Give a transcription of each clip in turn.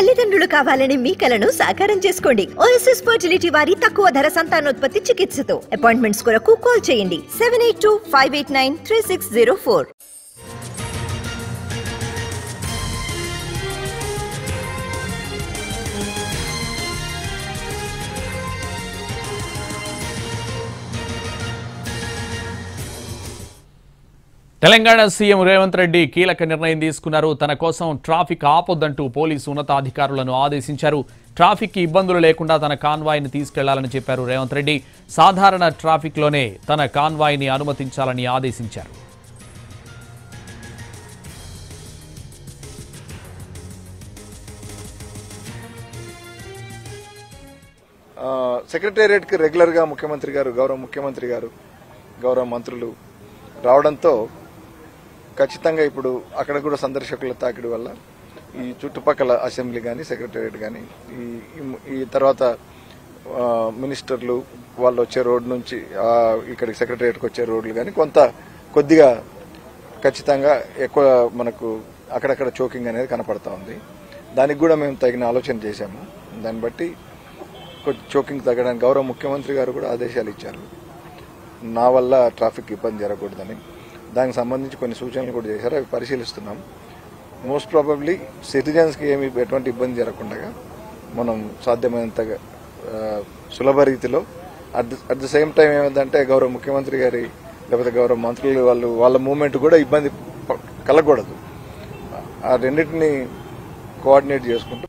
తల్లిదండ్రులు కావాలని మీ కలను సాకారం చేసుకోండి ఓఎస్ఎస్ ఫర్టిలిటీ వారి తక్కువ ధర సంతానోత్పత్తి చికిత్సతో అపాయింట్మెంట్స్ కొరకు కాల్ చేయండి seven eight two five eight nine three six zero four Telangana CM Revanth Reddy కీలక నిర్ణయం తీసుకున్నారు తన కోసం ట్రాఫిక్ ఆపొద్దంటూ పోలీసు ఉన్నతాధికారులను ఆదేశించారు ట్రాఫిక్ ఇబ్బందులు లేకుండా తన కాన్వాయ్ని తీసుకెళ్లాలని చెప్పారు రేవంత్ రెడ్డి సాధారణ ట్రాఫిక్లోనే తన కాన్వాయ్ని అనుమతించాలని ఆదేశించారు ఆ, సెక్రటేరియట్కి రెగ్యులర్గా ముఖ్యమంత్రి గారు గౌరవ ముఖ్యమంత్రి గారు గౌరవ మంత్రులు రావడంతో ఖచ్చితంగా ఇప్పుడు అక్కడ కూడా సందర్శకుల తాకిడి వల్ల ఈ చుట్టుపక్కల అసెంబ్లీ కానీ సెక్రటేరియట్ కానీ ఈ ఈ- ఈ తర్వాత ఆ, మినిస్టర్లు వాళ్ళు వచ్చే రోడ్ నుంచి ఆ, ఇక్కడికి సెక్రటేరియట్కి వచ్చే రోడ్లు కానీ కొంత కొద్దిగా ఖచ్చితంగా ఎక్కువ మనకు అక్కడక్కడ చోకింగ్ అనేది కనపడతా ఉంది దానికి కూడా మేము తగిన ఆలోచన చేశాము దాన్ని బట్టి కొంచెం చోకింగ్ తగ్గడానికి గౌరవ ముఖ్యమంత్రి గారు కూడా ఆదేశాలు ఇచ్చారు నా వల్ల ట్రాఫిక్ ఇబ్బంది జరగకూడదని దానికి సంబంధించి కొన్ని సూచనలు కూడా చేశారు అవి పరిశీలిస్తున్నాం మోస్ట్ ప్రాబబ్లీ సిటిజన్స్కి ఏమి ఎటువంటి ఇబ్బంది జరగకుండా మనం సాధ్యమైనంత ఆ, సులభ రీతిలో at the at the same time ఏమైందంటే గౌరవ ముఖ్యమంత్రి గారి లేకపోతే గౌరవ మంత్రులు వాళ్ళు వాళ్ళ మూమెంట్ కూడా ఇబ్బంది ప- కలగకూడదు ఆ రెండింటిని కోఆర్డినేట్ చేసుకుంటూ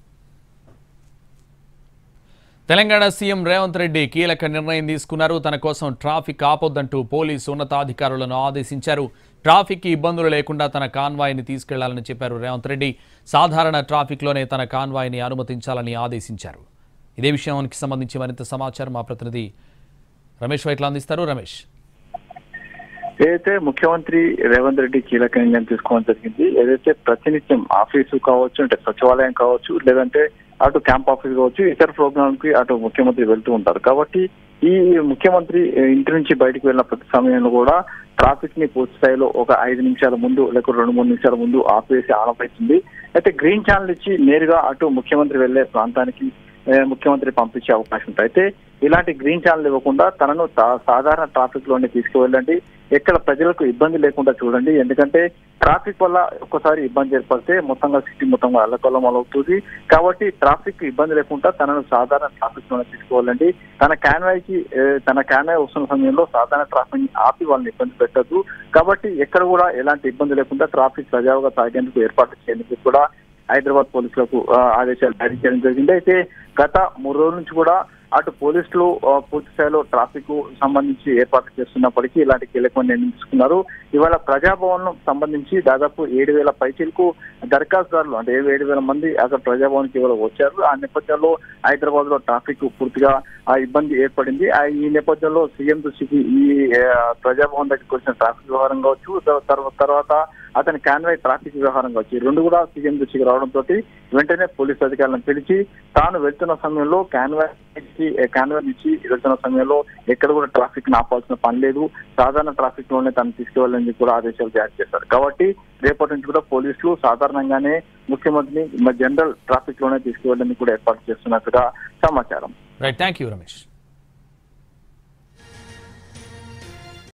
తెలంగాణ సీఎం రేవంత్ రెడ్డి కీలక నిర్ణయం తీసుకున్నారు తన కోసం ట్రాఫిక్ ఆపొద్దంటూ పోలీసు ఉన్నతాధికారులను ఆదేశించారు ట్రాఫిక్ ఇబ్బందులు లేకుండా తన కాన్వాయ్ని తీసుకెళ్లాలని చెప్పారు రేవంత్ రెడ్డి సాధారణ ట్రాఫిక్లోనే తన కాన్వాయ్ని అనుమతించాలని ఆదేశించారు ఇదే విషయానికి సంబంధించి మరింత సమాచారం మా ప్రతినిధి రమేష్ వైట్ల అందిస్తారు రమేష్ ఏదైతే ముఖ్యమంత్రి రేవంత్ రెడ్డి కీలక నిర్ణయం తీసుకోవడం జరిగింది ఏదైతే ప్రతినిత్యం ఆఫీసు కావచ్చు అంటే సచివాలయం కావచ్చు లేదంటే అటు క్యాంప్ ఆఫీస్ కావచ్చు ఇతర ప్రోగ్రామ్ కి అటు ముఖ్యమంత్రి వెళ్తూ ఉంటారు కాబట్టి ఈ ముఖ్యమంత్రి ఇంటి నుంచి బయటకు వెళ్ళిన ప్రతి సమయంలో కూడా ట్రాఫిక్ ని పూర్తి స్థాయిలో ఒక ఐదు నిమిషాల ముందు లేక రెండు మూడు నిమిషాల ముందు ఆపేసి ఆనపడుతుంది అయితే గ్రీన్ ఛానల్ ఇచ్చి నేరుగా అటు ముఖ్యమంత్రి వెళ్లే ప్రాంతానికి ఏ, ముఖ్యమంత్రి పంపించే అవకాశం ఉంటుంది అయితే ఇలాంటి గ్రీన్ ఛానల్ ఇవ్వకుండా తనను సా- సాధారణ ట్రాఫిక్ లోనే తీసుకువెళ్ళండి ఎక్కడ ప్రజలకు ఇబ్బంది లేకుండా చూడండి ఎందుకంటే ట్రాఫిక్ వల్ల ఒక్కసారి ఇబ్బంది ఏర్పడితే మొత్తంగా సిటీ మొత్తంగా అల్లకల్లం అవుతుంది కాబట్టి ట్రాఫిక్ ఇబ్బంది లేకుండా తనను సాధారణ ట్రాఫిక్ లోనే తీసుకువెళ్ళండి తన క్యాన్వాయ్ కి ఏ, తన క్యాన్వాయ్ వస్తున్న సమయంలో సాధారణ ట్రాఫిక్ ని ఆపి వాళ్ళని ఇబ్బంది పెట్టద్దు కాబట్టి ఎక్కడ కూడా ఎలాంటి ఇబ్బంది లేకుండా ట్రాఫిక్ సజావుగా సాగేందుకు ఏర్పాటు చేసేందుకు కూడా హైదరాబాద్ పోలీసులకు ఆ, ఆదేశాలు జారీ చేయడం జరిగింది అయితే గత మూడు రోజుల నుంచి కూడా అటు పోలీసులు ఆ, పూర్తి స్థాయిలో ట్రాఫిక్ సంబంధించి ఏర్పాట్లు చేస్తున్నప్పటికీ ఇలాంటి కీలకమైన నిర్ణయం తీసుకున్నారు ఇవాళ ప్రజాభవన్ సంబంధించి దాదాపు ఏడు వేల పైచీలకు దరఖాస్తుదారులు అంటే ఏడు వేల మంది అక్కడ ప్రజాభవన్ కి ఇవాళ వచ్చారు ఆ నేపథ్యంలో హైదరాబాద్ లో ట్రాఫిక్ పూర్తిగా ఆ ఇబ్బంది ఏర్పడింది ఆ ఈ నేపథ్యంలో సీఎం దృష్టికి ఈ ఆ, ప్రజాభవన్ దగ్గరికి వచ్చిన ట్రాఫిక్ వ్యవహారం కావచ్చు త- తర్వా- తర్వాత అతని కాన్వాయ్ ట్రాఫిక్ వ్యవహారం కావచ్చు ఈ రెండు కూడా సీఎం దృష్టికి రావడంతో వెంటనే పోలీసు అధికారులను పిలిచి తాను వెళ్తున్న సమయంలో కాన్వాయ్ నుంచి కాన్వాయ్ నుంచి వెళ్తున్న సమయంలో ఎక్కడ కూడా ట్రాఫిక్ ఆపాల్సిన పని లేదు సాధారణ ట్రాఫిక్ లోనే తను తీసుకువెళ్ళని కూడా ఆదేశాలు జారీ చేశారు కాబట్టి రేపటి నుంచి కూడా పోలీసులు సాధారణంగానే ముఖ్యమంత్రిని జనరల్ ట్రాఫిక్ లోనే తీసుకువెళ్ళని కూడా ఏర్పాటు చేస్తున్నట్టుగా సమాచారం రైట్ థ్యాంక్ యూ రమేష్